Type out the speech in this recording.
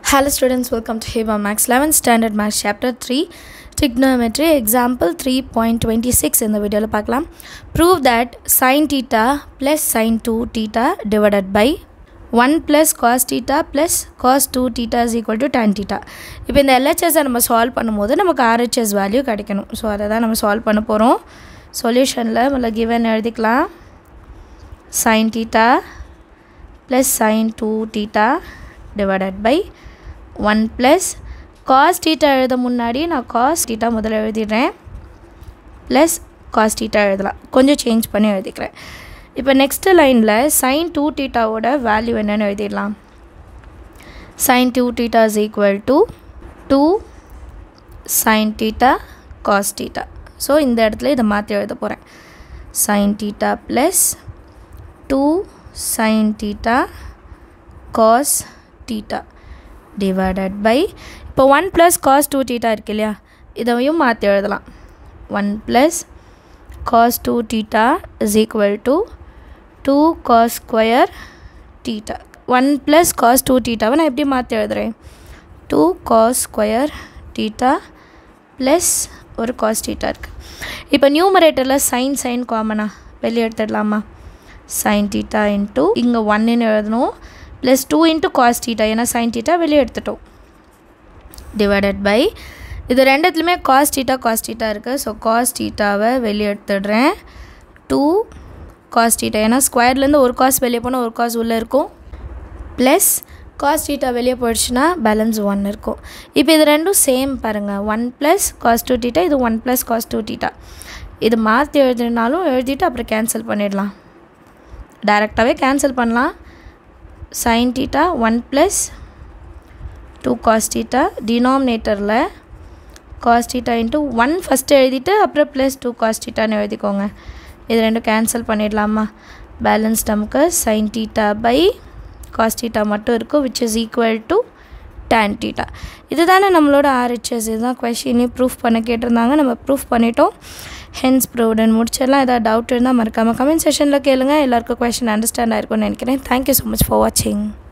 Hello students, welcome to Heba Max 11th Standard Max Chapter 3 Trigonometry Example 3.26 இந்த வீடியோவில் பார்க்கலாம் Prove that sin theta plus sin 2 theta divided by 1 plus cos theta plus cos 2 theta is equal to tan theta இப்போ இந்த LHS நம்ம solve பண்ணும்போது நமக்கு RHS value கிடைக்கணும் so அதை தான் நம்ம சால்வ் பண்ண போகிறோம் சொல்யூஷனில் முதல்ல கிவன் எழுதிக்கலாம் sin theta plus sin 2 theta divided by 1 plus cos theta எழுத முன்னாடி நான் cos theta முதல்ல எழுதிடுறேன் ப்ளஸ் cos theta எழுதலாம் கொஞ்சம் சேஞ்ச் பண்ணி எழுதிக்கிறேன் இப்போ நெக்ஸ்ட்டு லைனில் sin 2 thetaவோட வேல்யூ என்னென்னு எழுதிடலாம் sin 2 theta is equal to 2 sin theta cos theta so இந்த இடத்துல இதை மாற்றி எழுத போகிறேன் sin theta plus 2 sin theta cos theta divided by இப்போ one plus cos two theta இருக்கு இல்லையா இதையும் மாற்றி எழுதலாம் one plus cos two theta is equal to two cos square theta one plus cos two தீட்டாவை நான் எப்படி மாற்றி எழுதுகிறேன் two cos square theta plus ஒரு காஸ் தீட்டா இருக்குது இப்போ நியூமரேட்டரில் சைன் சைன் காமனா வெளியே எடுத்துடலாமா சைன் தீட்டா இன்ட்டு இங்கே ஒன்னுன்னு எழுதணும் plus two into cos theta ஏன்னா சைன் தீட்டா வெளியே எடுத்துட்டோம் டிவைடட் பை இது ரெண்டுத்துலையுமே காஸ் தீட்டா காஸ் தீட்டா இருக்குது ஸோ காஸ் தீட்டாவை வெளியே எடுத்துடுறேன் டூ காஸ் தீட்டா ஏன்னா ஸ்கொயர்லேருந்து ஒரு காஸ் வெளியே போனால் ஒரு காஸ் உள்ளே இருக்கும் ப்ளஸ் காஸ் தீட்டா வெளியே போயிடுச்சுன்னா பேலன்ஸ் ஒன் இருக்கும் இப்போ இது ரெண்டும் சேம் பாருங்கள் one plus cos two theta இது one plus cos two theta இது மாற்றி எழுதினாலும் எழுதிட்டு அப்புறம் கேன்சல் பண்ணிடலாம் டைரெக்டாகவே கேன்சல் பண்ணலாம் sin theta 1 plus 2 cos theta denominatorல cos theta into 1 ஃபஸ்ட்டு எழுதிட்டு அப்புறம் ப்ளஸ் டூ காஸ் தீட்டான்னு எழுதிக்கோங்க இது ரெண்டும் கேன்சல் பண்ணிடலாமா பேலன்ஸ் நமக்கு sin theta by cos theta மட்டும் இருக்கும் which is equal to tan theta இது தானே நம்மளோட ஆர்ஹெச்எஸ் இதுதான் கொஷினே ப்ரூஃப் பண்ண கேட்டிருந்தாங்க நம்ம ப்ரூஃப் பண்ணிட்டோம் ஹென்ஸ் ப்ரூவ்டன் முடிச்சிடலாம் ஏதாவது டவுட் இருந்தால் மறக்காமல் கமெண்ட் செஷனில் கேளுங்க எல்லாருக்கும் கொஷின் அண்டர்ஸ்டாண்ட் ஆயிருக்கும்னு நினைக்கிறேன் தேங்க்யூ ஸோ மச் ஃபார் வாட்சிங்